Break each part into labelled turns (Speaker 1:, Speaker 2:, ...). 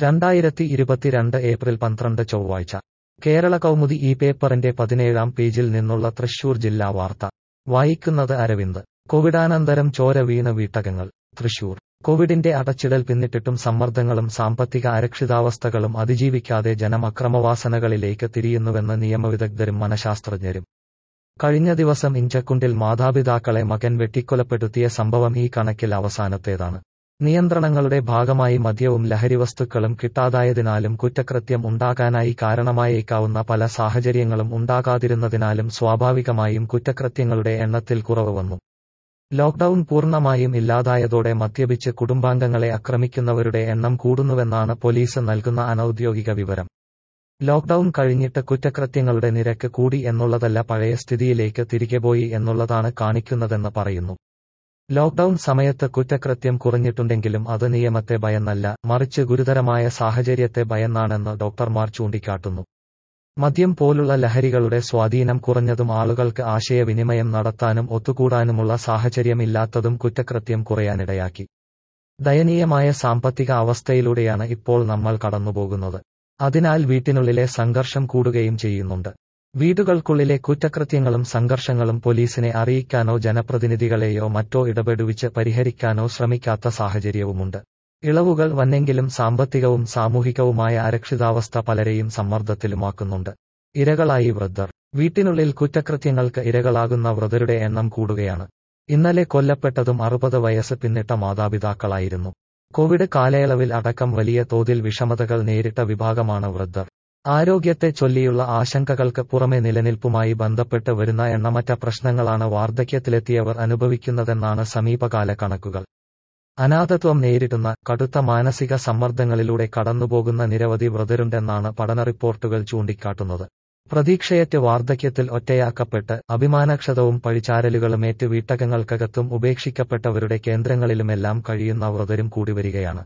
Speaker 1: രണ്ടായിരത്തി ഇരുപത്തിരണ്ട് ഏപ്രിൽ പന്ത്രണ്ട് ചൊവ്വാഴ്ച കേരള കൗമുദി ഈ പേപ്പറിന്റെ പതിനേഴാം പേജിൽ നിന്നുള്ള തൃശൂർ ജില്ലാ വാർത്ത വായിക്കുന്നത് അരവിന്ദ് കോവിഡാനന്തരം ചോര വീണ് വീട്ടകങ്ങൾ തൃശൂർ കോവിഡിന്റെ അടച്ചിടൽ പിന്നിട്ടിട്ടും സമ്മർദ്ദങ്ങളും സാമ്പത്തിക അരക്ഷിതാവസ്ഥകളും അതിജീവിക്കാതെ ജനം അക്രമവാസനകളിലേക്ക് തിരിയുന്നുവെന്ന് നിയമവിദഗ്ധരും മനഃശാസ്ത്രജ്ഞരും കഴിഞ്ഞ ദിവസം ഇഞ്ചക്കുണ്ടിൽ മാതാപിതാക്കളെ മകൻ വെട്ടിക്കൊലപ്പെടുത്തിയ സംഭവം ഈ കണക്കിൽ അവസാനത്തേതാണ് നിയന്ത്രണങ്ങളുടെ ഭാഗമായി മദ്യവും ലഹരിവസ്തുക്കളും കിട്ടാതായതിനാലും കുറ്റകൃത്യം ഉണ്ടാകാനായി കാരണമായേക്കാവുന്ന പല സാഹചര്യങ്ങളും ഉണ്ടാകാതിരുന്നതിനാലും സ്വാഭാവികമായും കുറ്റകൃത്യങ്ങളുടെ എണ്ണത്തിൽ കുറവ് വന്നു ലോക്ഡൌൺ പൂർണ്ണമായും ഇല്ലാതായതോടെ മദ്യപിച്ച് കുടുംബാംഗങ്ങളെ ആക്രമിക്കുന്നവരുടെ എണ്ണം കൂടുന്നുവെന്നാണ് പോലീസ് നൽകുന്ന അനൌദ്യോഗിക വിവരം ലോക്ഡൌൺ കഴിഞ്ഞിട്ട് കുറ്റകൃത്യങ്ങളുടെ നിരക്ക് കൂടി എന്നുള്ളതല്ല പഴയ സ്ഥിതിയിലേക്ക് തിരികെ പോയി എന്നുള്ളതാണ് കാണിക്കുന്നതെന്ന് പറയുന്നു ലോക്ഡൌൺ സമയത്ത് കുറ്റകൃത്യം കുറഞ്ഞിട്ടുണ്ടെങ്കിലും അത് നിയമത്തെ ഭയന്നല്ല മറിച്ച് ഗുരുതരമായ സാഹചര്യത്തെ ഭയന്നാണെന്ന് ഡോക്ടർമാർ ചൂണ്ടിക്കാട്ടുന്നു മദ്യം പോലുള്ള ലഹരികളുടെ സ്വാധീനം കുറഞ്ഞതും ആളുകൾക്ക് ആശയവിനിമയം നടത്താനും ഒത്തുകൂടാനുമുള്ള സാഹചര്യമില്ലാത്തതും കുറ്റകൃത്യം കുറയാനിടയാക്കി ദയനീയമായ സാമ്പത്തിക അവസ്ഥയിലൂടെയാണ് ഇപ്പോൾ നമ്മൾ കടന്നുപോകുന്നത് അതിനാൽ വീട്ടിനുള്ളിലെ സംഘർഷം കൂടുകയും ചെയ്യുന്നുണ്ട് വീടുകൾക്കുള്ളിലെ കുറ്റകൃത്യങ്ങളും സംഘർഷങ്ങളും പോലീസിനെ അറിയിക്കാനോ ജനപ്രതിനിധികളെയോ മറ്റോ ഇടപെടുവിച്ച് പരിഹരിക്കാനോ ശ്രമിക്കാത്ത സാഹചര്യവുമുണ്ട് ഇളവുകൾ വന്നെങ്കിലും സാമ്പത്തികവും സാമൂഹികവുമായ അരക്ഷിതാവസ്ഥ പലരെയും സമ്മർദ്ദത്തിലുമാക്കുന്നുണ്ട് ഇരകളായി വൃദ്ധർ വീട്ടിനുള്ളിൽ കുറ്റകൃത്യങ്ങൾക്ക് ഇരകളാകുന്ന വൃദ്ധരുടെ എണ്ണം കൂടുകയാണ് ഇന്നലെ കൊല്ലപ്പെട്ടതും അറുപത് വയസ്സ് പിന്നിട്ട മാതാപിതാക്കളായിരുന്നു കോവിഡ് കാലയളവിൽ അടക്കം വലിയ തോതിൽ വിഷമതകൾ നേരിട്ട വിഭാഗമാണ് വൃദ്ധർ ആരോഗ്യത്തെ ചൊല്ലിയുള്ള ആശങ്കകൾക്ക് പുറമെ നിലനിൽപ്പുമായി ബന്ധപ്പെട്ട് വരുന്ന എണ്ണമറ്റ പ്രശ്നങ്ങളാണ് വാർദ്ധക്യത്തിലെത്തിയവർ അനുഭവിക്കുന്നതെന്നാണ് സമീപകാല കണക്കുകൾ അനാഥത്വം നേരിടുന്ന കടുത്ത മാനസിക സമ്മർദ്ദങ്ങളിലൂടെ കടന്നുപോകുന്ന നിരവധി വൃതരുണ്ടെന്നാണ് പഠന റിപ്പോർട്ടുകൾ ചൂണ്ടിക്കാട്ടുന്നത് പ്രതീക്ഷയറ്റ് വാർദ്ധക്യത്തിൽ ഒറ്റയാക്കപ്പെട്ട് അഭിമാനക്ഷതവും പഴിചാരലുകളുമേറ്റ് വീട്ടകങ്ങൾക്കകത്തും ഉപേക്ഷിക്കപ്പെട്ടവരുടെ കേന്ദ്രങ്ങളിലുമെല്ലാം കഴിയുന്ന വൃതരും കൂടിവരികയാണ്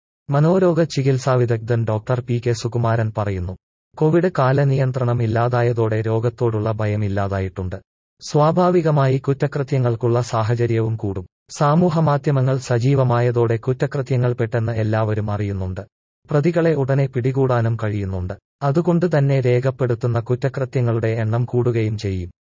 Speaker 1: മനോരോഗ ചികിത്സാ വിദഗ്ധൻ ഡോക്ടർ പി കെ സുകുമാരൻ പറയുന്നു കോവിഡ് കാലനിയന്ത്രണം ഇല്ലാതായതോടെ രോഗത്തോടുള്ള ഭയം ഇല്ലാതായിട്ടുണ്ട് സ്വാഭാവികമായി കുറ്റകൃത്യങ്ങൾക്കുള്ള സാഹചര്യവും കൂടും സമൂഹമാധ്യമങ്ങൾ സജീവമായതോടെ കുറ്റകൃത്യങ്ങൾ പെട്ടെന്ന് എല്ലാവരും അറിയുന്നുണ്ട് പ്രതികളെ ഉടനെ പിടികൂടാനും കഴിയുന്നുണ്ട് അതുകൊണ്ട് തന്നെ രേഖപ്പെടുത്തുന്ന കുറ്റകൃത്യങ്ങളുടെ എണ്ണം കൂടുകയും ചെയ്യും